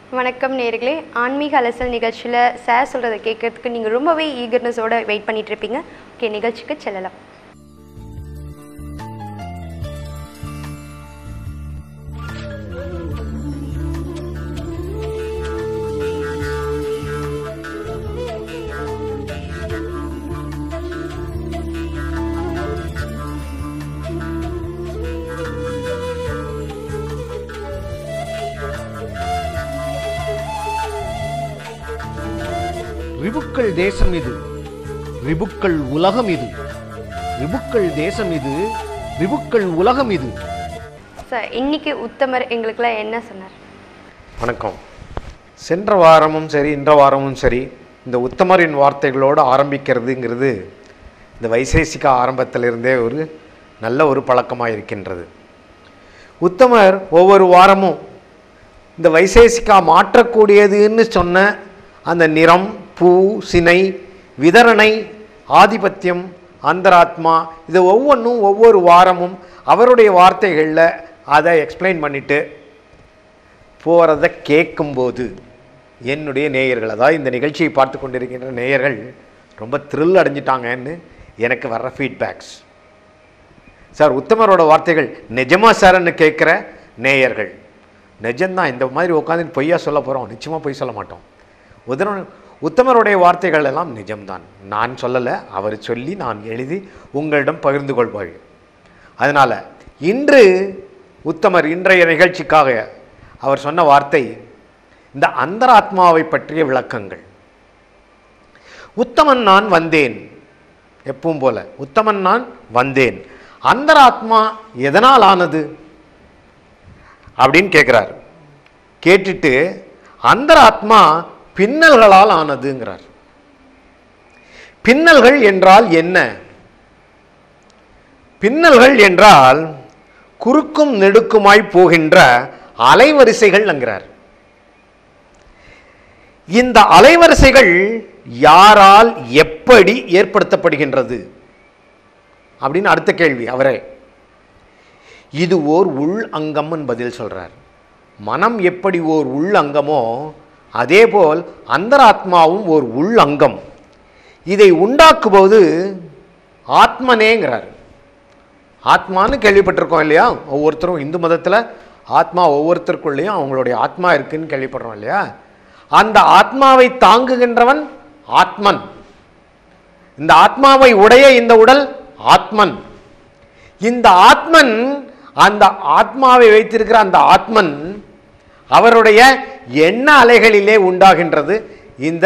வணக்கம் நேர்களே ஆன்மீக அலசல் நிகழ்ச்சியில் சார் சொல்கிறத கேட்கறதுக்கு நீங்கள் ரொம்பவே ஈகர்னஸோட வெயிட் பண்ணிட்டு இருப்பீங்க ஓகே நிகழ்ச்சிக்கு செல்லலாம் ரிபுக்கள் தேசம் இது ரிபுக்கள் உலகம் இது ரிபுக்கள் தேசம் இது ரிபுக்கள் உலகம் இது சார் இன்னைக்கு உத்தமர் எங்களுக்குலாம் என்ன சொன்னார் வணக்கம் சென்ற வாரமும் சரி இந்த வாரமும் சரி இந்த உத்தமரின் வார்த்தைகளோடு ஆரம்பிக்கிறதுங்கிறது இந்த வைசேசிக ஆரம்பத்திலிருந்தே ஒரு நல்ல ஒரு பழக்கமாக இருக்கின்றது உத்தமர் ஒவ்வொரு வாரமும் இந்த வைசேசிகா மாற்றக்கூடியதுன்னு சொன்ன அந்த நிறம் பூ சினை விதரணை ஆதிபத்தியம் அந்தராத்மா இது ஒவ்வொன்றும் ஒவ்வொரு வாரமும் அவருடைய வார்த்தைகளில் அதை எக்ஸ்பிளைன் பண்ணிட்டு போகிறத கேட்கும்போது என்னுடைய நேயர்கள் அதாவது இந்த நிகழ்ச்சியை பார்த்து கொண்டிருக்கின்ற நேயர்கள் ரொம்ப த்ரில் அடைஞ்சிட்டாங்கன்னு எனக்கு வர்ற ஃபீட்பேக்ஸ் சார் உத்தமரோட வார்த்தைகள் நிஜமா சார்ன்னு கேட்குற நேயர்கள் நிஜம்தான் இந்த மாதிரி உட்காந்து பொய்யா சொல்ல போகிறோம் நிச்சயமாக பொய் சொல்ல மாட்டோம் உதர உத்தமருடைய வார்த்தைகள் எல்லாம் நிஜம்தான் நான் சொல்லலை அவர் சொல்லி நான் எழுதி உங்களிடம் பகிர்ந்து கொள்வாள் அதனால் இன்று உத்தமர் இன்றைய நிகழ்ச்சிக்காக அவர் சொன்ன வார்த்தை இந்த அந்தராத்மாவை பற்றிய விளக்கங்கள் உத்தமன் நான் வந்தேன் எப்பவும் போல உத்தமன் நான் வந்தேன் அந்தராத்மா எதனால் ஆனது அப்படின்னு கேட்குறார் கேட்டுட்டு அந்தராத்மா பின்னல்களால் ஆனதுங்கிறார் பின்னல்கள் என்றால் என்ன பின்னல்கள் என்றால் குறுக்கும் நெடுக்குமாய் போகின்ற அலைவரிசைகள் என்கிறார் இந்த அலைவரிசைகள் யாரால் எப்படி ஏற்படுத்தப்படுகின்றது அப்படின்னு அடுத்த கேள்வி அவரே இது ஓர் உள் அங்கம்னு பதில் சொல்றார் மனம் எப்படி ஓர் உள் அங்கமோ அதேபோல் அந்தராத்மாவும் ஓர் உள் அங்கம் இதை உண்டாக்கும்போது ஆத்மனேங்கிறார் ஆத்மான்னு கேள்விப்பட்டிருக்கோம் இல்லையா ஒவ்வொருத்தரும் இந்து மதத்தில் ஆத்மா ஒவ்வொருத்தருக்குள்ளேயும் அவங்களுடைய ஆத்மா இருக்குன்னு கேள்விப்படுறோம் இல்லையா அந்த ஆத்மாவை தாங்குகின்றவன் ஆத்மன் இந்த ஆத்மாவை உடைய இந்த உடல் ஆத்மன் இந்த ஆத்மன் அந்த ஆத்மாவை வைத்திருக்கிற அந்த ஆத்மன் அவருடைய எண்ண அலைகளிலே உண்டாகின்றது இந்த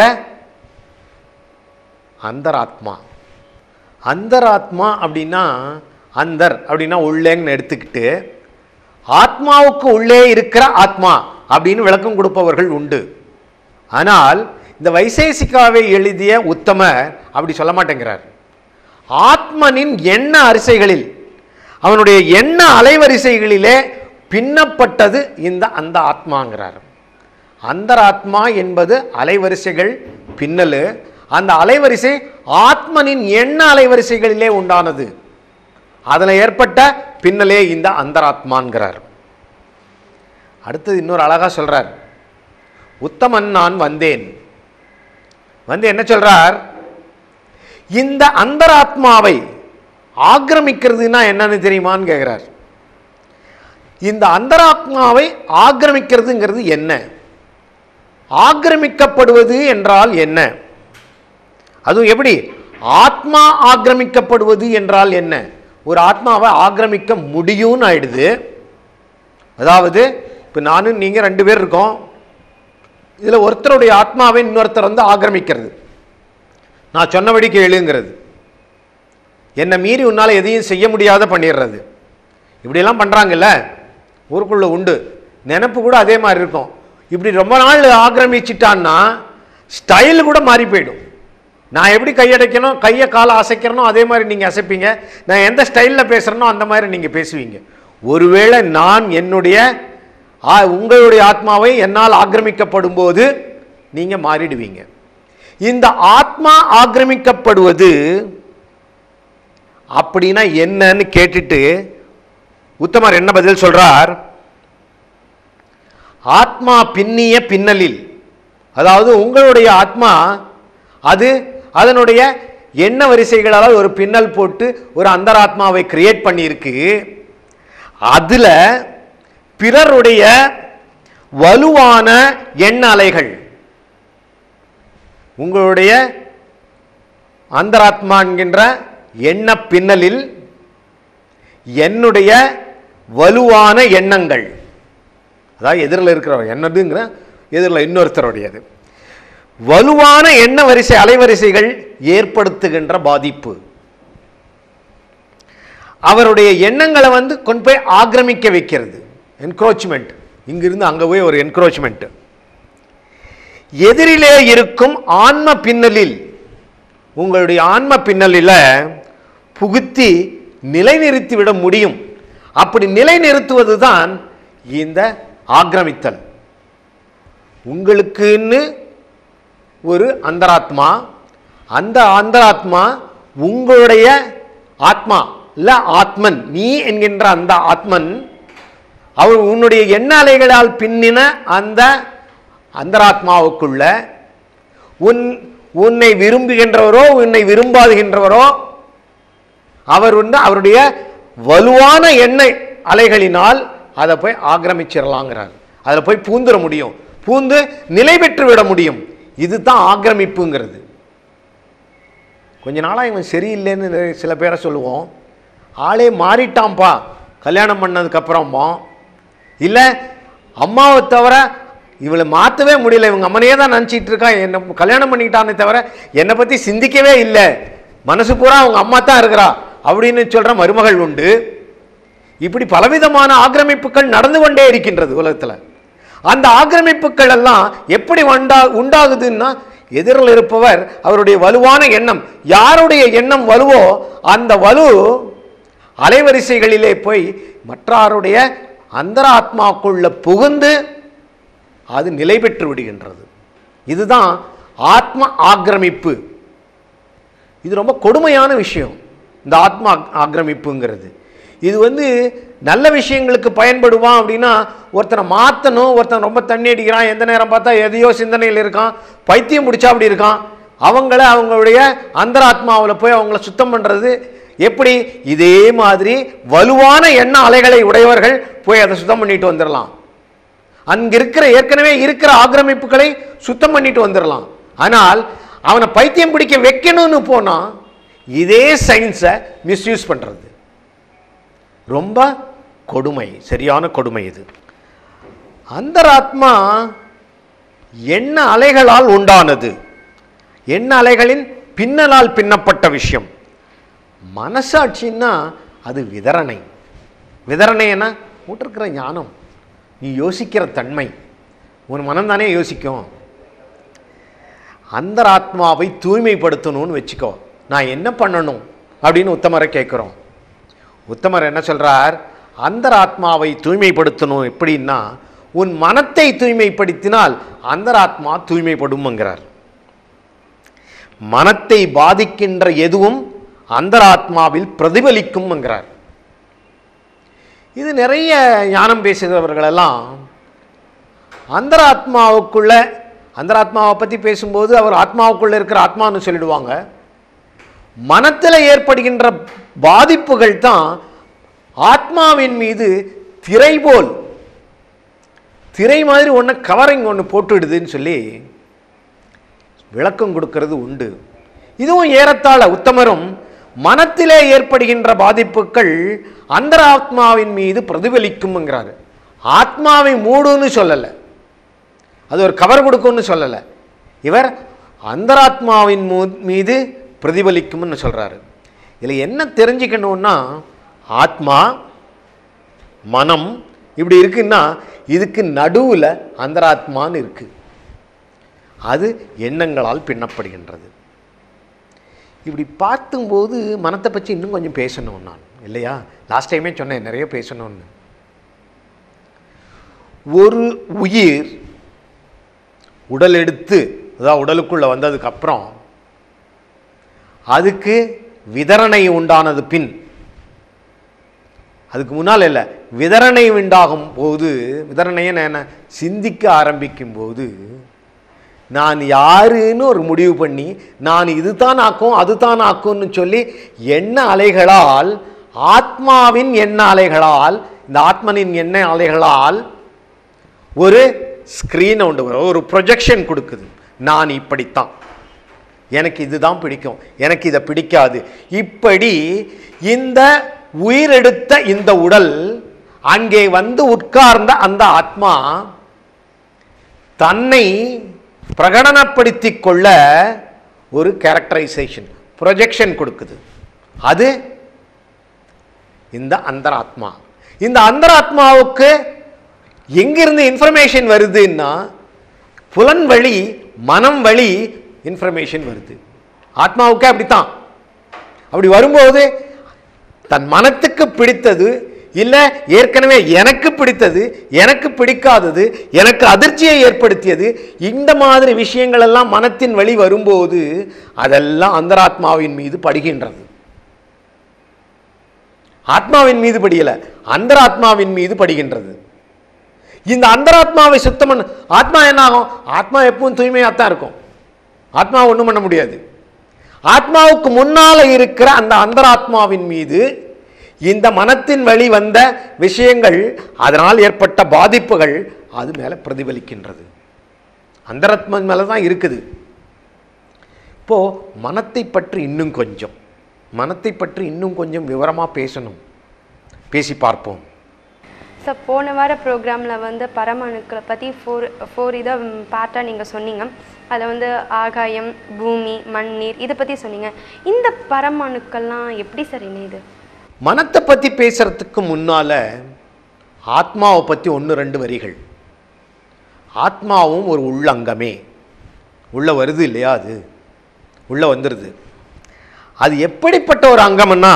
அந்தராத்மா அந்தராத்மா அப்படின்னா அந்தர் அப்படின்னா உள்ளேன்னு எடுத்துக்கிட்டு ஆத்மாவுக்கு உள்ளே இருக்கிற ஆத்மா அப்படின்னு விளக்கம் கொடுப்பவர்கள் உண்டு ஆனால் இந்த வைசேசிகாவை எழுதிய உத்தமர் அப்படி சொல்ல மாட்டேங்கிறார் ஆத்மனின் எண்ண அரிசைகளில் அவனுடைய எண்ண அலைவரிசைகளிலே பின்னப்பட்டது இந்த அந்த ஆத்மாங்கிறார் அந்தராத்மா என்பது அலைவரிசைகள் பின்னல் அந்த அலைவரிசை ஆத்மனின் எண்ண அலைவரிசைகளிலே உண்டானது அதில் ஏற்பட்ட பின்னலே இந்த அந்தராத்மான்கிறார் அடுத்தது இன்னொரு அழகா சொல்றார் உத்தமன் நான் வந்தேன் வந்து என்ன சொல்றார் இந்த அந்தராத்மாவை ஆக்கிரமிக்கிறதுனா என்னன்னு தெரியுமான்னு கேட்கிறார் இந்த அந்தராத்மாவை ஆக்கிரமிக்கிறதுங்கிறது என்ன ஆக்கிரமிக்கப்படுவது என்றால் என்ன அதுவும் எப்படி ஆத்மா ஆக்கிரமிக்கப்படுவது என்றால் என்ன ஒரு ஆத்மாவை ஆக்கிரமிக்க முடியும்னு ஆயிடுது அதாவது இப்போ நானும் நீங்கள் ரெண்டு பேர் இருக்கோம் இதில் ஒருத்தருடைய ஆத்மாவை இன்னொருத்தர் வந்து ஆக்கிரமிக்கிறது நான் சொன்னபடி கேளுங்கிறது என்னை மீறி உன்னால் எதையும் செய்ய முடியாத பண்ணிடுறது இப்படியெல்லாம் பண்ணுறாங்கல்ல ஊருக்குள்ளே உண்டு நினப்பு கூட அதே மாதிரி இருக்கும் இப்படி ரொம்ப நாள் ஆக்கிரமிச்சிட்டான்னா ஸ்டைல் கூட மாறி போயிடும் நான் எப்படி கையடைக்கணும் கையை காலை அசைக்கிறனோ அதே மாதிரி நீங்கள் அசைப்பீங்க நான் எந்த ஸ்டைலில் பேசுகிறேனோ அந்த மாதிரி நீங்கள் பேசுவீங்க ஒருவேளை நான் என்னுடைய ஆ, உங்களுடைய ஆத்மாவை என்னால் ஆக்கிரமிக்கப்படும் போது நீங்கள் மாறிடுவீங்க இந்த ஆத்மா ஆக்கிரமிக்கப்படுவது அப்படின்னா என்னன்னு கேட்டுட்டு உத்தமர் என்ன பதில் சொல்றார் ஆத்மா பின்னிய பின்னலில் அதாவது உங்களுடைய ஆத்மா அது அதனுடைய எண்ண வரிசைகளால் ஒரு பின்னல் போட்டு ஒரு அந்தராத்மாவை கிரியேட் பண்ணியிருக்கு அதுல பிறருடைய வலுவான எண்ண அலைகள் உங்களுடைய அந்தராத்மா என்கின்ற எண்ண பின்னலில் என்னுடைய வலுவான எண்ணங்கள் அதாவது எதிரில் இருக்கிறவர் என்னதுங்கிற எதிரில் இன்னொருத்தருடையது வலுவான எண்ண வரிசை அலைவரிசைகள் ஏற்படுத்துகின்ற பாதிப்பு அவருடைய எண்ணங்களை வந்து கொண்டு போய் ஆக்கிரமிக்க வைக்கிறது என்க்ரோச்மெண்ட் இங்கிருந்து அங்கே போய் ஒரு என்க்ரோச்மெண்ட் எதிரிலே இருக்கும் ஆன்ம பின்னலில் உங்களுடைய ஆன்ம பின்னலில் புகுத்தி நிலைநிறுத்தி விட முடியும் அப்படி நிலைநிறுத்துவது தான் இந்த ஆக்கிரமித்தல் உங்களுக்குன்னு ஒரு அந்தராத்மா அந்த அந்தராத்மா உங்களுடைய ஆத்மா இல்ல ஆத்மன் நீ என்கின்ற அந்த ஆத்மன் அவர் உன்னுடைய எண்ண அலைகளால் பின்னின அந்த அந்தராத்மாவுக்குள்ள உன் உன்னை விரும்புகின்றவரோ உன்னை விரும்பாதுகின்றவரோ அவர் வந்து அவருடைய வலுவான எண்ணெய் அலைகளினால் அதை போய் ஆக்கிரமிச்சிடலாங்கிறார் அதில் போய் பூந்துட முடியும் பூந்து நிலை பெற்று விட முடியும் இதுதான் ஆக்கிரமிப்புங்கிறது கொஞ்ச நாளாக இவன் சரியில்லைன்னு சில பேரை சொல்லுவோம் ஆளே மாறிட்டான்ப்பா கல்யாணம் பண்ணதுக்கப்புறமா இல்லை அம்மாவை தவிர இவளை மாற்றவே முடியல இவங்க அம்மனையே தான் நினச்சிட்டு இருக்கான் என்னை கல்யாணம் பண்ணிக்கிட்டானே தவிர என்னை பற்றி சிந்திக்கவே இல்லை மனசு பூரா அவங்க அம்மா தான் இருக்கிறா அப்படின்னு சொல்கிற மருமகள் உண்டு இப்படி பலவிதமான ஆக்கிரமிப்புகள் நடந்து கொண்டே இருக்கின்றது உலகத்தில் அந்த ஆக்கிரமிப்புகள் எல்லாம் எப்படி உண்டா உண்டாகுதுன்னா எதிரில் இருப்பவர் அவருடைய வலுவான எண்ணம் யாருடைய எண்ணம் வலுவோ அந்த வலு அலைவரிசைகளிலே போய் மற்றாருடைய அந்தராத்மாக்குள்ள புகுந்து அது நிலை பெற்று விடுகின்றது இதுதான் ஆத்ம ஆக்கிரமிப்பு இது ரொம்ப கொடுமையான விஷயம் இந்த ஆத்மா ஆக்கிரமிப்புங்கிறது இது வந்து நல்ல விஷயங்களுக்கு பயன்படுவான் அப்படின்னா ஒருத்தனை மாற்றணும் ஒருத்தன் ரொம்ப தண்ணி அடிக்கிறான் எந்த நேரம் பார்த்தா எதையோ சிந்தனையில் இருக்கான் பைத்தியம் பிடிச்சா அப்படி இருக்கான் அவங்கள அவங்களுடைய அந்தராத்மாவில் போய் அவங்கள சுத்தம் பண்ணுறது எப்படி இதே மாதிரி வலுவான எண்ண அலைகளை உடையவர்கள் போய் அதை சுத்தம் பண்ணிட்டு வந்துடலாம் அங்க இருக்கிற ஏற்கனவே இருக்கிற ஆக்கிரமிப்புகளை சுத்தம் பண்ணிட்டு வந்துடலாம் ஆனால் அவனை பைத்தியம் பிடிக்க வைக்கணும்னு போனா இதே சயின்ஸை மிஸ்யூஸ் பண்றது ரொம்ப கொடுமை சரியான கொடுமை இது அந்தராத்மா எண்ண அலைகளால் உண்டானது எண்ண அலைகளின் பின்னலால் பின்னப்பட்ட விஷயம் மனசாட்சின்னா அது விதரணை விதரணைன்னா இருக்கிற ஞானம் நீ யோசிக்கிற தன்மை உன் மனம் தானே யோசிக்கும் அந்தராத்மாவை தூய்மைப்படுத்தணும்னு வச்சுக்கோ நான் என்ன பண்ணணும் அப்படின்னு உத்தமரை கேட்குறோம் உத்தமர் என்ன சொல்றார் அந்தராத்மாவை தூய்மைப்படுத்தணும் எப்படின்னா உன் மனத்தை தூய்மைப்படுத்தினால் அந்தராத்மா தூய்மைப்படும்ங்கிறார் மனத்தை பாதிக்கின்ற எதுவும் அந்தராத்மாவில் பிரதிபலிக்கும்ங்கிறார் இது நிறைய ஞானம் பேசுகிறவர்களெல்லாம் அந்தராத்மாவுக்குள்ள அந்தராத்மாவை பற்றி பேசும்போது அவர் ஆத்மாவுக்குள்ள இருக்கிற ஆத்மான்னு சொல்லிடுவாங்க மனத்தில் ஏற்படுகின்ற பாதிப்புகள் தான் ஆத்மாவின் மீது திரை போல் திரை மாதிரி ஒன்று கவரிங் ஒன்று போட்டுடுதுன்னு சொல்லி விளக்கம் கொடுக்கிறது உண்டு இதுவும் ஏறத்தாழ உத்தமரும் மனத்திலே ஏற்படுகின்ற பாதிப்புகள் அந்தராத்மாவின் மீது பிரதிபலிக்கும்ங்கிறாரு ஆத்மாவை மூடுன்னு சொல்லலை அது ஒரு கவர் கொடுக்கும்னு சொல்லலை இவர் அந்தராத்மாவின் மூ- மீது பிரதிபலிக்கும்னு சொல்றாரு இதில் என்ன தெரிஞ்சுக்கணும்னா ஆத்மா மனம் இப்படி இருக்குன்னா இதுக்கு நடுவில் அந்தராத்மான்னு இருக்கு அது எண்ணங்களால் பின்னப்படுகின்றது இப்படி பார்க்கும்போது மனத்தை பற்றி இன்னும் கொஞ்சம் பேசணும் நான் இல்லையா லாஸ்ட் டைமே சொன்னேன் நிறைய பேசணும்னு ஒரு உயிர் உடல் எடுத்து அதாவது உடலுக்குள்ள வந்ததுக்கு அப்புறம் அதுக்கு விதரணை உண்டானது பின் அதுக்கு முன்னால் இல்லை விதரணை உண்டாகும் போது விதரணையை நான் என்ன சிந்திக்க ஆரம்பிக்கும் போது நான் யாருன்னு ஒரு முடிவு பண்ணி நான் இதுதான் ஆக்கும் அதுதான் ஆக்கும்னு சொல்லி எண்ண அலைகளால் ஆத்மாவின் எண்ண அலைகளால் இந்த ஆத்மனின் எண்ண அலைகளால் ஒரு ஸ்க்ரீனை உண்டு வரும். ஒரு ப்ரொஜெக்ஷன் கொடுக்குது நான் இப்படித்தான் எனக்கு இதுதான் பிடிக்கும் எனக்கு இதை பிடிக்காது இப்படி இந்த உயிரெடுத்த இந்த உடல் அங்கே வந்து உட்கார்ந்த அந்த ஆத்மா தன்னை பிரகடனப்படுத்திக் கொள்ள ஒரு கேரக்டரைசேஷன் ப்ரொஜெக்ஷன் கொடுக்குது அது இந்த அந்தராத்மா இந்த அந்தராத்மாவுக்கு எங்கிருந்து இன்ஃபர்மேஷன் வருதுன்னா புலன் வழி மனம் வழி இன்ஃபர்மேஷன் வருது ஆத்மாவுக்கே அப்படித்தான் அப்படி வரும்போது தன் மனத்துக்கு பிடித்தது இல்லை ஏற்கனவே எனக்கு பிடித்தது எனக்கு பிடிக்காதது எனக்கு அதிர்ச்சியை ஏற்படுத்தியது இந்த மாதிரி விஷயங்கள் எல்லாம் மனத்தின் வழி வரும்போது அதெல்லாம் அந்தராத்மாவின் மீது படுகின்றது ஆத்மாவின் மீது படியல அந்தராத்மாவின் மீது படுகின்றது இந்த அந்தராத்மாவை சுத்தம் பண்ண ஆத்மா என்ன ஆகும் ஆத்மா எப்பவும் தூய்மையாக தான் இருக்கும் ஆத்மா ஒன்றும் பண்ண முடியாது ஆத்மாவுக்கு முன்னால இருக்கிற அந்த அந்தராத்மாவின் மீது இந்த மனத்தின் வழி வந்த விஷயங்கள் அதனால் ஏற்பட்ட பாதிப்புகள் அது மேலே பிரதிபலிக்கின்றது அந்தராத்மன் மேலே தான் இருக்குது இப்போ மனத்தை பற்றி இன்னும் கொஞ்சம் மனத்தை பற்றி இன்னும் கொஞ்சம் விவரமாக பேசணும் பேசி பார்ப்போம் சார் போன வார ப்ரோக்ராமில் வந்து பரமணுக்களை பற்றி ஃபோர் ஃபோர் இதை பார்ட்டாக நீங்கள் சொன்னீங்க அதில் வந்து ஆகாயம் பூமி மண் நீர் இதை பற்றி சொன்னீங்க இந்த பரமணுக்கள்லாம் எப்படி சார் இணையுது மனத்தை பற்றி பேசுறதுக்கு முன்னால ஆத்மாவை பற்றி ஒன்று ரெண்டு வரிகள் ஆத்மாவும் ஒரு உள்ளங்கமே உள்ள வருது இல்லையா அது உள்ள வந்துடுது அது எப்படிப்பட்ட ஒரு அங்கம்னா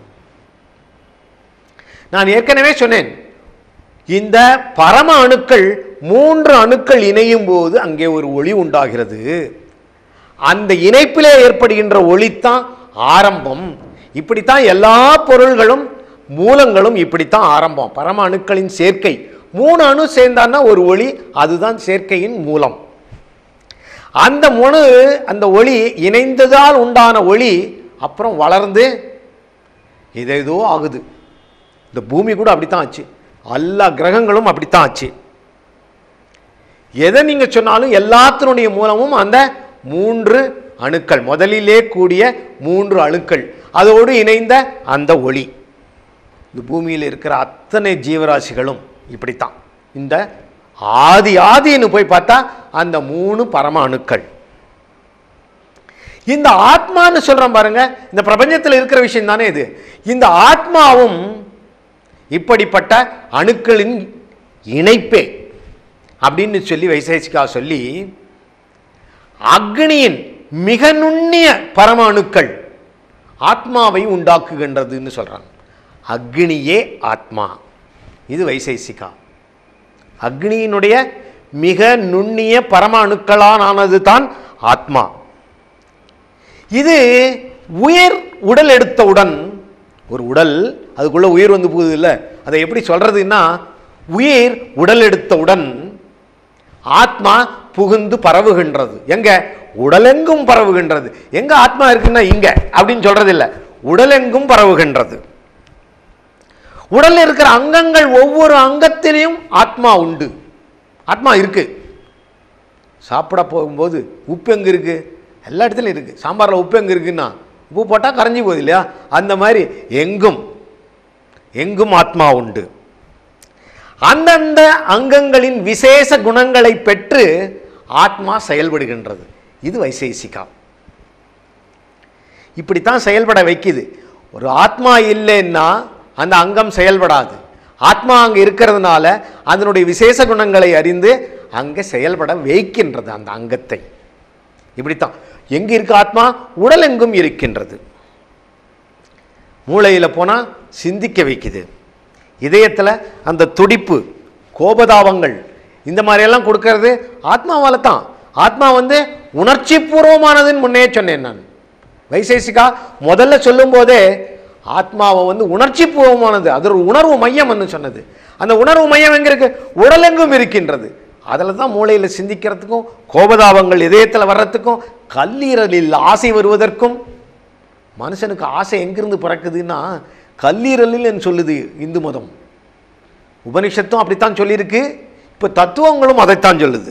நான் ஏற்கனவே சொன்னேன் இந்த பரம அணுக்கள் மூன்று அணுக்கள் இணையும் போது அங்கே ஒரு ஒளி உண்டாகிறது அந்த இணைப்பிலே ஏற்படுகின்ற ஒளித்தான் ஆரம்பம் இப்படித்தான் எல்லா பொருள்களும் மூலங்களும் இப்படித்தான் ஆரம்பம் பரம அணுக்களின் சேர்க்கை மூணு அணு சேர்ந்தான்னா ஒரு ஒளி அதுதான் சேர்க்கையின் மூலம் அந்த முணு அந்த ஒளி இணைந்ததால் உண்டான ஒளி அப்புறம் வளர்ந்து ஏதேதோ ஆகுது இந்த பூமி கூட அப்படித்தான் ஆச்சு எல்லா கிரகங்களும் அப்படித்தான் ஆச்சு எதை நீங்க சொன்னாலும் எல்லாத்தினுடைய மூலமும் அந்த மூன்று அணுக்கள் முதலிலே கூடிய மூன்று அணுக்கள் அதோடு இணைந்த அந்த ஒளி இந்த பூமியில் இருக்கிற அத்தனை ஜீவராசிகளும் இப்படித்தான் இந்த ஆதி ஆதின்னு போய் பார்த்தா அந்த மூணு பரம அணுக்கள் இந்த ஆத்மான்னு சொல்றோம் பாருங்க இந்த பிரபஞ்சத்தில் இருக்கிற விஷயம் தானே இது இந்த ஆத்மாவும் இப்படிப்பட்ட அணுக்களின் இணைப்பே அப்படின்னு சொல்லி வைசேஷிகா சொல்லி அக்னியின் மிக நுண்ணிய பரம அணுக்கள் ஆத்மாவை உண்டாக்குகின்றதுன்னு சொல்றாங்க அக்னியே ஆத்மா இது வைசேஷிகா அக்னியினுடைய மிக நுண்ணிய பரம அணுக்களானது தான் ஆத்மா இது உயிர் உடல் எடுத்தவுடன் ஒரு உடல் அதுக்குள்ள உயிர் வந்து போகுது இல்லை அதை எப்படி சொல்றதுன்னா உயிர் உடல் எடுத்தவுடன் ஆத்மா புகுந்து பரவுகின்றது எங்க உடலெங்கும் பரவுகின்றது எங்க ஆத்மா இருக்குன்னா இங்க அப்படின்னு சொல்றது இல்ல உடலெங்கும் பரவுகின்றது உடல்ல இருக்கிற அங்கங்கள் ஒவ்வொரு அங்கத்திலையும் ஆத்மா உண்டு ஆத்மா இருக்கு சாப்பிட போகும்போது உப்பு எங்க இருக்கு எல்லா இடத்துலையும் இருக்கு சாம்பார்ல உப்பு எங்க இருக்குன்னா உப்பு போட்டால் கரைஞ்சி போகுது இல்லையா அந்த மாதிரி எங்கும் எங்கும் ஆத்மா உண்டு அந்தந்த அங்கங்களின் விசேஷ குணங்களை பெற்று ஆத்மா செயல்படுகின்றது இது வைசேசிகா இப்படித்தான் செயல்பட வைக்குது ஒரு ஆத்மா இல்லைன்னா அந்த அங்கம் செயல்படாது ஆத்மா அங்கே இருக்கிறதுனால அதனுடைய விசேஷ குணங்களை அறிந்து அங்கே செயல்பட வைக்கின்றது அந்த அங்கத்தை இப்படித்தான் எங்க இருக்கு ஆத்மா உடல் எங்கும் இருக்கின்றது மூளையில் போனால் சிந்திக்க வைக்குது இதயத்தில் அந்த துடிப்பு கோபதாபங்கள் இந்த மாதிரியெல்லாம் கொடுக்கறது ஆத்மாவால தான் ஆத்மா வந்து உணர்ச்சி பூர்வமானதுன்னு முன்னே சொன்னேன் நான் வைசேஷிகா முதல்ல சொல்லும்போதே ஆத்மாவை வந்து உணர்ச்சி பூர்வமானது அது ஒரு உணர்வு மையம்னு சொன்னது அந்த உணர்வு மையம் எங்க இருக்கு உடலெங்கும் இருக்கின்றது அதில் தான் மூளையில் சிந்திக்கிறதுக்கும் கோபதாபங்கள் இதயத்தில் வர்றதுக்கும் கல்லீரலில் ஆசை வருவதற்கும் மனுஷனுக்கு ஆசை எங்கிருந்து பிறக்குதுன்னா கல்லீரலில் என்று சொல்லுது இந்து மதம் உபனிஷத்தும் அப்படித்தான் சொல்லியிருக்கு இப்போ தத்துவங்களும் அதைத்தான் சொல்லுது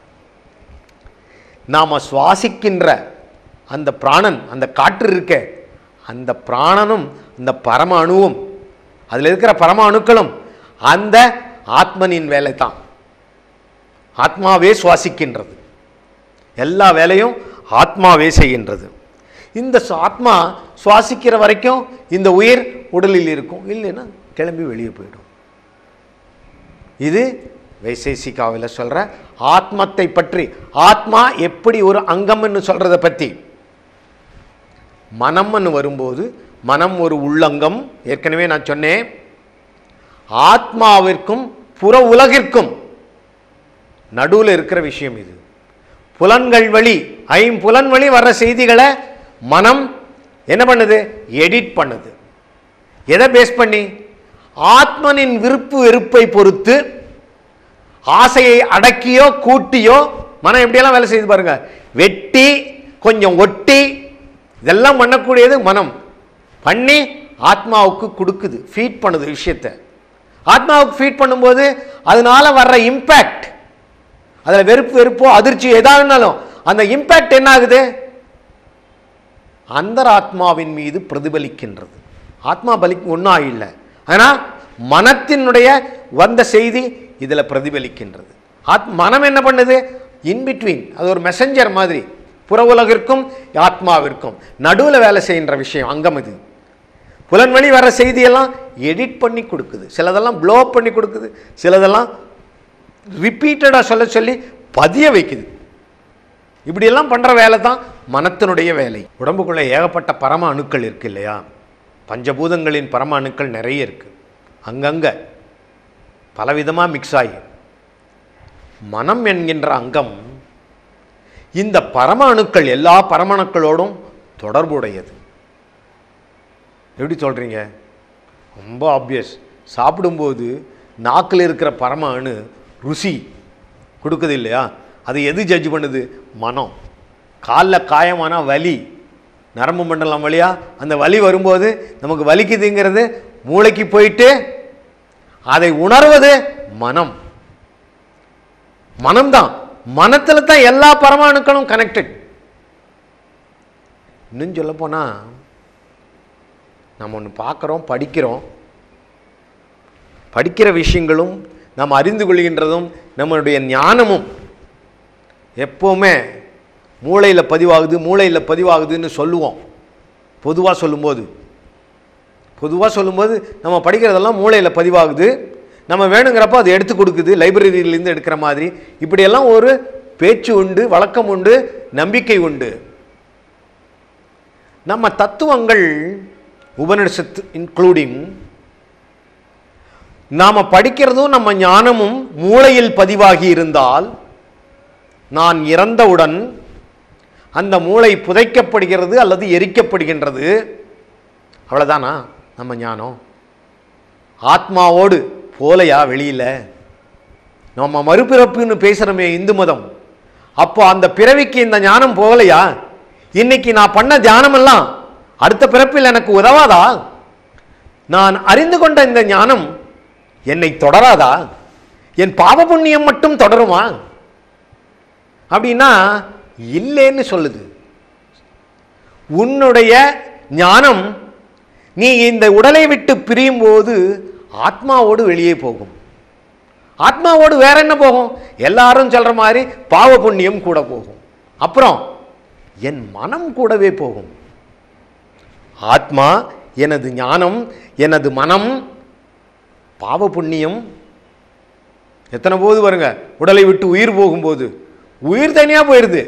நாம் சுவாசிக்கின்ற அந்த பிராணன் அந்த காற்று இருக்க அந்த பிராணனும் அந்த பரம அணுவும் அதில் இருக்கிற பரம அணுக்களும் அந்த ஆத்மனின் வேலை தான் ஆத்மாவே சுவாசிக்கின்றது எல்லா வேலையும் ஆத்மாவே செய்கின்றது இந்த சு- ஆத்மா சுவாசிக்கிற வரைக்கும் இந்த உயிர் உடலில் இருக்கும் இல்லைன்னா கிளம்பி வெளியே போயிடும் இது வைசேசிகாவில் சொல்ற ஆத்மத்தை பற்றி ஆத்மா எப்படி ஒரு அங்கம்னு சொல்றத பற்றி மனம்னு வரும்போது மனம் ஒரு உள்ளங்கம் ஏற்கனவே நான் சொன்னேன் ஆத்மாவிற்கும் புற உலகிற்கும் நடுவில் இருக்கிற விஷயம் இது புலன்கள் வழி ஐம்புலன் வழி வர்ற செய்திகளை மனம் என்ன பண்ணுது எடிட் பண்ணுது எதை பேஸ் பண்ணி ஆத்மனின் விருப்பு வெறுப்பை பொறுத்து ஆசையை அடக்கியோ கூட்டியோ மனம் எப்படியெல்லாம் வேலை செய்து பாருங்க வெட்டி கொஞ்சம் ஒட்டி இதெல்லாம் பண்ணக்கூடியது மனம் பண்ணி ஆத்மாவுக்கு கொடுக்குது ஃபீட் பண்ணுது விஷயத்தை ஆத்மாவுக்கு ஃபீட் பண்ணும்போது அதனால வர்ற இம்பேக்ட் அதில் வெறுப்பு வெறுப்போ அதிர்ச்சி எதாருனாலும் அந்த இம்பேக்ட் என்ன ஆகுது அந்தராத்மாவின் மீது பிரதிபலிக்கின்றது ஆத்மா பலி ஒன்றும் இல்லை ஆனால் மனத்தினுடைய வந்த செய்தி இதில் பிரதிபலிக்கின்றது ஆத் மனம் என்ன பண்ணுது இன்பிட்வீன் அது ஒரு மெசஞ்சர் மாதிரி புற உலகிற்கும் ஆத்மாவிற்கும் நடுவில் வேலை செய்கின்ற விஷயம் அங்கம் இது புலன்வழி வர செய்தியெல்லாம் எடிட் பண்ணி கொடுக்குது சிலதெல்லாம் ப்ளோ பண்ணி கொடுக்குது சிலதெல்லாம் ரிப்பீட்டடாக சொல்ல சொல்லி பதிய வைக்குது இப்படியெல்லாம் பண்ணுற வேலை தான் மனத்தினுடைய வேலை உடம்புக்குள்ளே ஏகப்பட்ட பரம அணுக்கள் இருக்கு இல்லையா பஞ்சபூதங்களின் பரம அணுக்கள் நிறைய இருக்கு அங்கங்கே பலவிதமாக மிக்ஸ் ஆகி மனம் என்கின்ற அங்கம் இந்த பரம அணுக்கள் எல்லா பரம அணுக்களோடும் தொடர்புடையது எப்படி சொல்கிறீங்க ரொம்ப ஆப்வியஸ் சாப்பிடும்போது நாக்கில் இருக்கிற பரம அணு ருசி கொடுக்குது இல்லையா அது எது ஜட்ஜ் பண்ணுது மனம் காலில் காயமான வலி நரம்பு மண்டலம் வழியா அந்த வலி வரும்போது நமக்கு வலிக்குதுங்கிறது மூளைக்கு போயிட்டு அதை உணர்வது மனம் மனம்தான் மனத்தில் தான் எல்லா பரமாணுக்களும் கனெக்டட் இன்னும் சொல்லப் போனா நம்ம ஒன்று பார்க்குறோம் படிக்கிறோம் படிக்கிற விஷயங்களும் நாம் அறிந்து கொள்கின்றதும் நம்மளுடைய ஞானமும் எப்போவுமே மூளையில் பதிவாகுது மூளையில் பதிவாகுதுன்னு சொல்லுவோம் பொதுவாக சொல்லும்போது பொதுவாக சொல்லும்போது நம்ம படிக்கிறதெல்லாம் மூளையில் பதிவாகுது நம்ம வேணுங்கிறப்ப அது எடுத்து கொடுக்குது லைப்ரரியிலேருந்து எடுக்கிற மாதிரி இப்படியெல்லாம் ஒரு பேச்சு உண்டு வழக்கம் உண்டு நம்பிக்கை உண்டு நம்ம தத்துவங்கள் உபனிஷத்து இன்க்ளூடிங் நாம் படிக்கிறதும் நம்ம ஞானமும் மூளையில் பதிவாகி இருந்தால் நான் இறந்தவுடன் அந்த மூளை புதைக்கப்படுகிறது அல்லது எரிக்கப்படுகின்றது அவ்வளோதானா நம்ம ஞானம் ஆத்மாவோடு போலையா வெளியில் நம்ம மறுபிறப்புன்னு பேசுகிறோமே இந்து மதம் அப்போ அந்த பிறவிக்கு இந்த ஞானம் போகலையா இன்னைக்கு நான் பண்ண தியானமெல்லாம் அடுத்த பிறப்பில் எனக்கு உதவாதா நான் அறிந்து கொண்ட இந்த ஞானம் என்னை தொடராதா என் பாவ புண்ணியம் மட்டும் தொடருமா அப்படின்னா இல்லைன்னு சொல்லுது உன்னுடைய ஞானம் நீ இந்த உடலை விட்டு பிரியும் போது ஆத்மாவோடு வெளியே போகும் ஆத்மாவோடு வேற என்ன போகும் எல்லாரும் சொல்ற மாதிரி பாவ புண்ணியம் கூட போகும் அப்புறம் என் மனம் கூடவே போகும் ஆத்மா எனது ஞானம் எனது மனம் பாவ புண்ணியம் எத்தனை போது வருங்க உடலை விட்டு உயிர் போகும்போது உயிர் தனியாக போயிடுது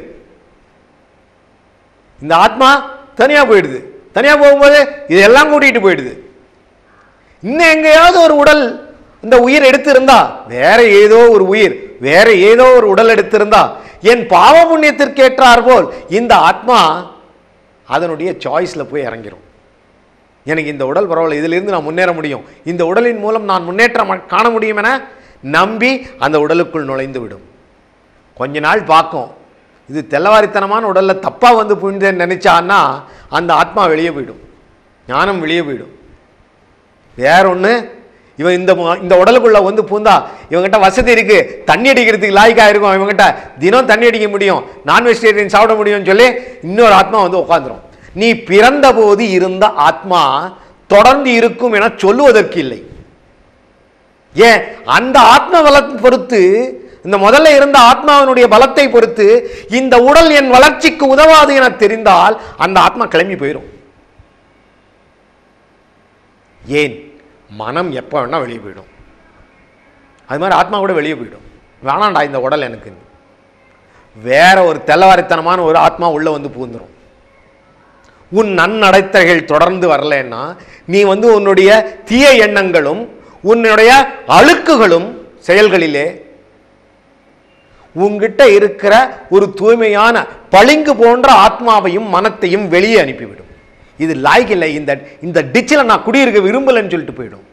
இந்த ஆத்மா தனியாக போயிடுது தனியாக போகும்போது இதெல்லாம் கூட்டிகிட்டு போயிடுது இன்னும் எங்கேயாவது ஒரு உடல் இந்த உயிர் எடுத்திருந்தா வேற ஏதோ ஒரு உயிர் வேற ஏதோ ஒரு உடல் எடுத்திருந்தா என் பாவ புண்ணியத்திற்கு ஏற்றார் போல் இந்த ஆத்மா அதனுடைய சாய்ஸில் போய் இறங்கிரும் எனக்கு இந்த உடல் பரவாயில்ல இதிலிருந்து நான் முன்னேற முடியும் இந்த உடலின் மூலம் நான் முன்னேற்றம் காண முடியும் என நம்பி அந்த உடலுக்குள் நுழைந்து விடும் கொஞ்ச நாள் பார்க்கும் இது தெல்லவாரித்தனமான உடலில் தப்பாக வந்து புரிந்தேன்னு நினச்சான்னா அந்த ஆத்மா வெளியே போயிடும் ஞானம் வெளியே போயிடும் வேற ஒன்று இவன் இந்த மு- இந்த உடலுக்குள்ள வந்து பூந்தா இவங்கிட்ட வசதி இருக்கு தண்ணி அடிக்கிறதுக்கு லாய்க்கா இருக்கும் இவங்கிட்ட தினம் தண்ணி அடிக்க முடியும் நான் வெஜிடேரியன் சாப்பிட முடியும்னு சொல்லி இன்னொரு ஆத்மா வந்து உட்காந்துரும் நீ பிறந்த போது இருந்த ஆத்மா தொடர்ந்து இருக்கும் என சொல்லுவதற்கு இல்லை ஏன் அந்த ஆத்ம பலத்தை பொறுத்து இந்த முதல்ல இருந்த ஆத்மாவினுடைய பலத்தை பொறுத்து இந்த உடல் என் வளர்ச்சிக்கு உதவாது என தெரிந்தால் அந்த ஆத்மா கிளம்பி போயிடும் ஏன் மனம் எப்போ வேணா வெளியே போயிடும் அது மாதிரி ஆத்மா கூட வெளியே போயிடும் வேணாண்டா இந்த உடல் எனக்கு வேற ஒரு தெல்லவாரித்தனமான ஒரு ஆத்மா உள்ள வந்து பூந்துரும் உன் நன்னடத்தைகள் தொடர்ந்து வரலைன்னா நீ வந்து உன்னுடைய தீய எண்ணங்களும் உன்னுடைய அழுக்குகளும் செயல்களிலே உன்கிட்ட இருக்கிற ஒரு தூய்மையான பளிங்கு போன்ற ஆத்மாவையும் மனத்தையும் வெளியே அனுப்பிவிடும் இது லாய்க்கு இல்லை இந்த இந்த டிச்சில் நான் குடியிருக்க விரும்பலைன்னு சொல்லிட்டு போயிடும்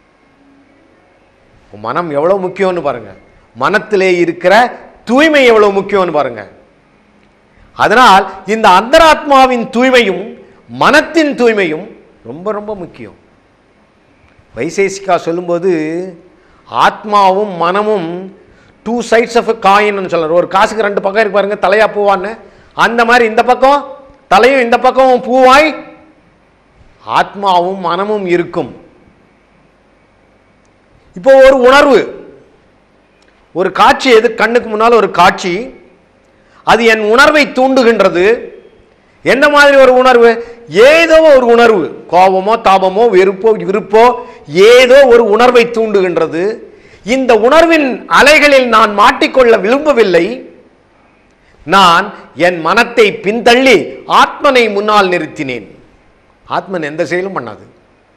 உன் மனம் எவ்வளோ முக்கியம்னு பாருங்க மனத்திலே இருக்கிற தூய்மை எவ்வளோ முக்கியம்னு பாருங்க அதனால் இந்த அந்தராத்மாவின் தூய்மையும் மனத்தின் தூய்மையும் ரொம்ப ரொம்ப முக்கியம் வைசேசிகா சொல்லும்போது ஆத்மாவும் மனமும் டூ சைட்ஸ் ஆஃப் காயின்னு சொல்றாரு ஒரு காசுக்கு ரெண்டு பக்கம் இருக்கு பாருங்க தலையா பூவான்னு அந்த மாதிரி இந்த பக்கம் தலையும் இந்த பக்கமும் பூவாய் ஆத்மாவும் மனமும் இருக்கும் இப்போ ஒரு உணர்வு ஒரு காட்சி எது கண்ணுக்கு முன்னால் ஒரு காட்சி அது என் உணர்வை தூண்டுகின்றது எந்த மாதிரி ஒரு உணர்வு ஏதோ ஒரு உணர்வு கோபமோ தாபமோ வெறுப்போ விருப்போ ஏதோ ஒரு உணர்வை தூண்டுகின்றது இந்த உணர்வின் அலைகளில் நான் மாட்டிக்கொள்ள விரும்பவில்லை நான் என் மனத்தை பின்தள்ளி ஆத்மனை முன்னால் நிறுத்தினேன் ஆத்மன் எந்த செயலும் பண்ணாது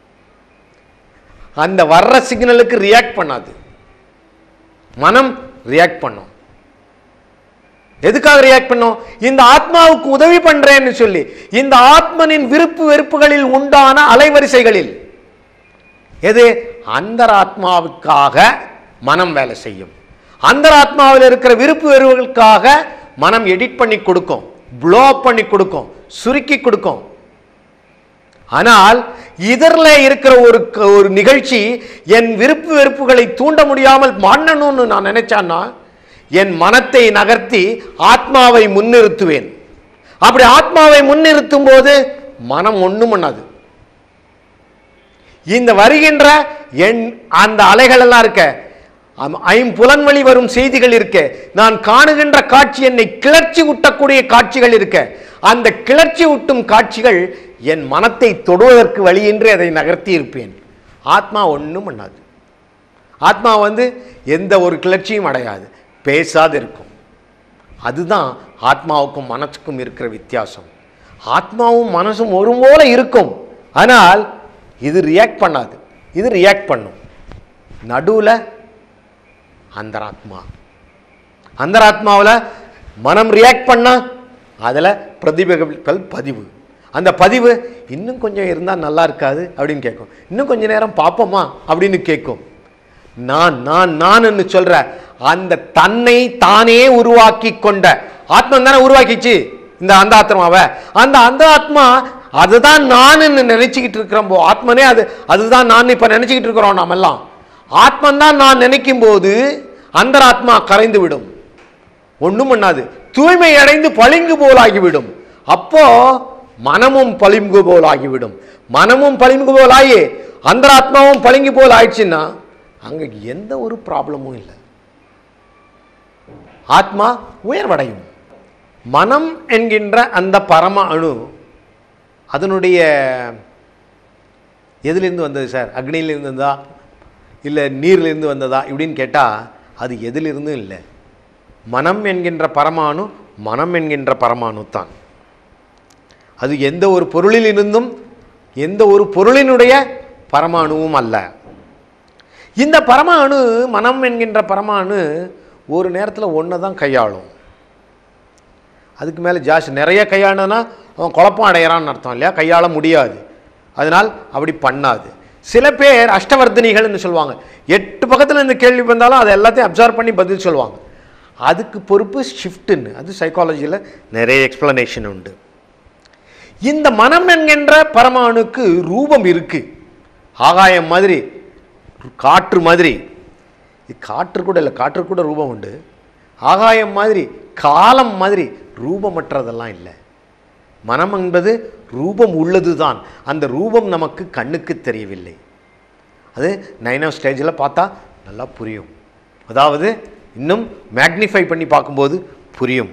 அந்த வர்ற சிக்னலுக்கு ரியாக்ட் பண்ணாது மனம் ரியாக்ட் பண்ணும் எதுக்காக ரியாக்ட் பண்ணோம் இந்த ஆத்மாவுக்கு உதவி பண்றேன்னு சொல்லி இந்த ஆத்மனின் விருப்பு வெறுப்புகளில் உண்டான அலைவரிசைகளில் எது அந்தராத்மாவுக்காக மனம் வேலை செய்யும் அந்தராத்மாவில் இருக்கிற விருப்பு வெறுப்புகளுக்காக மனம் எடிட் பண்ணி கொடுக்கும் ப்ளோ பண்ணி கொடுக்கும் சுருக்கி கொடுக்கும் ஆனால் இதரில் இருக்கிற ஒரு க- ஒரு நிகழ்ச்சி என் விருப்பு வெறுப்புகளை தூண்ட முடியாமல் பண்ணணும்னு நான் நினைச்சான்னா என் மனத்தை நகர்த்தி ஆத்மாவை முன்னிறுத்துவேன் அப்படி ஆத்மாவை முன்னிறுத்தும் போது மனம் ஒண்ணும் பண்ணாது இந்த வருகின்ற என் அந்த அலைகள் எல்லாம் இருக்க அம்- ஐம்புலன் வழி வரும் செய்திகள் இருக்க நான் காணுகின்ற காட்சி என்னை கிளர்ச்சி ஊட்டக்கூடிய காட்சிகள் இருக்க அந்த கிளர்ச்சி ஊட்டும் காட்சிகள் என் மனத்தை தொடுவதற்கு வழியின்றி அதை நகர்த்தி இருப்பேன் ஆத்மா ஒன்றும் பண்ணாது ஆத்மா வந்து எந்த ஒரு கிளர்ச்சியும் அடையாது பேசாது இருக்கும் அதுதான் ஆத்மாவுக்கும் மனசுக்கும் இருக்கிற வித்தியாசம் ஆத்மாவும் மனசும் ஒரு போல இருக்கும் ஆனால் இது ரியாக்ட் பண்ணாது இது ரியாக்ட் பண்ணும் நடுவில் அந்தராத்மா அந்தராத்மாவில் மனம் ரியாக்ட் பண்ணா அதில் பிரதிபலிகள் பதிவு அந்த பதிவு இன்னும் கொஞ்சம் இருந்தால் நல்லா இருக்காது அப்படின்னு கேட்கும் இன்னும் கொஞ்ச நேரம் பார்ப்போமா அப்படின்னு கேட்கும் நான் நான் நான் சொல்ற அந்த தன்னை தானே உருவாக்கி கொண்ட ஆத்மன் தானே உருவாக்கிச்சு இந்த அந்த ஆத்மாவை அந்த அந்த ஆத்மா அதுதான் நான் நினைச்சுக்கிட்டு இருக்கிறோம் போ ஆத்மனே அது அதுதான் நான் இப்ப நினைச்சுக்கிட்டு இருக்கிறோம் நாம எல்லாம் ஆத்மன் தான் நான் நினைக்கும் போது அந்த ஆத்மா கரைந்து விடும் ஒண்ணும் பண்ணாது தூய்மை அடைந்து பளிங்கு போலாகிவிடும் அப்போ மனமும் பளிங்கு போல் ஆகிவிடும் மனமும் பளிங்கு போல் ஆகி அந்த ஆத்மாவும் பளிங்கு போல் ஆயிடுச்சுன்னா அங்க எந்த ஒரு ப்ராப்ளமும் இல்லை ஆத்மா உயர்வடையும் மனம் என்கின்ற அந்த பரம அணு அதனுடைய எதிலிருந்து வந்தது சார் அக்னியிலிருந்து வந்ததா இல்லை நீரிலிருந்து வந்ததா இப்படின்னு கேட்டால் அது எதிலிருந்தும் இல்லை மனம் என்கின்ற பரமாணு மனம் என்கின்ற பரமாணு தான் அது எந்த ஒரு பொருளிலிருந்தும் எந்த ஒரு பொருளினுடைய பரமாணுவும் அல்ல இந்த பரமாணு மனம் என்கின்ற பரமாணு ஒரு நேரத்தில் ஒன்று தான் கையாளும் அதுக்கு மேலே ஜாஸ்தி நிறைய கையாளுனா அவன் குழப்பம் அடையிறான்னு அர்த்தம் இல்லையா கையாள முடியாது அதனால் அப்படி பண்ணாது சில பேர் அஷ்டவர்தனிகள்னு சொல்லுவாங்க எட்டு பக்கத்தில் இந்த கேள்வி வந்தாலும் அதை எல்லாத்தையும் அப்சர்வ் பண்ணி பதில் சொல்லுவாங்க அதுக்கு பொறுப்பு ஷிஃப்ட்டுன்னு அது சைக்காலஜியில் நிறைய எக்ஸ்ப்ளனேஷன் உண்டு இந்த மனம் என்கின்ற பரமாணுக்கு ரூபம் இருக்கு ஆகாயம் மாதிரி காற்று மாதிரி இது காற்று கூட இல்லை காற்று கூட ரூபம் உண்டு ஆகாயம் மாதிரி காலம் மாதிரி ரூபமற்றதெல்லாம் இல்லை மனம் என்பது ரூபம் உள்ளது தான் அந்த ரூபம் நமக்கு கண்ணுக்கு தெரியவில்லை அது நைனோ ஸ்டேஜில் பார்த்தா நல்லா புரியும் அதாவது இன்னும் மேக்னிஃபை பண்ணி பார்க்கும்போது புரியும்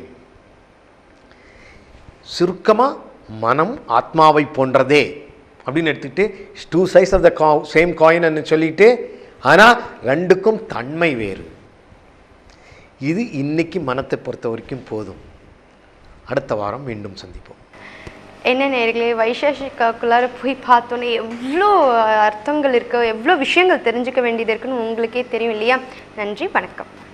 சுருக்கமாக மனம் ஆத்மாவை போன்றதே அப்படின்னு எடுத்துக்கிட்டு டூ சைஸ் ஆஃப் த கா சேம் காயின்னு சொல்லிட்டு ஆனால் ரெண்டுக்கும் தன்மை வேறு இது இன்னைக்கு மனத்தை பொறுத்த வரைக்கும் போதும் அடுத்த வாரம் மீண்டும் சந்திப்போம் என்ன நேர்களே வைசேஷிகாக்குள்ளார போய் பார்த்தோன்னே எவ்வளோ அர்த்தங்கள் இருக்கு எவ்வளோ விஷயங்கள் தெரிஞ்சுக்க வேண்டியது இருக்குன்னு உங்களுக்கே தெரியும் இல்லையா நன்றி வணக்கம்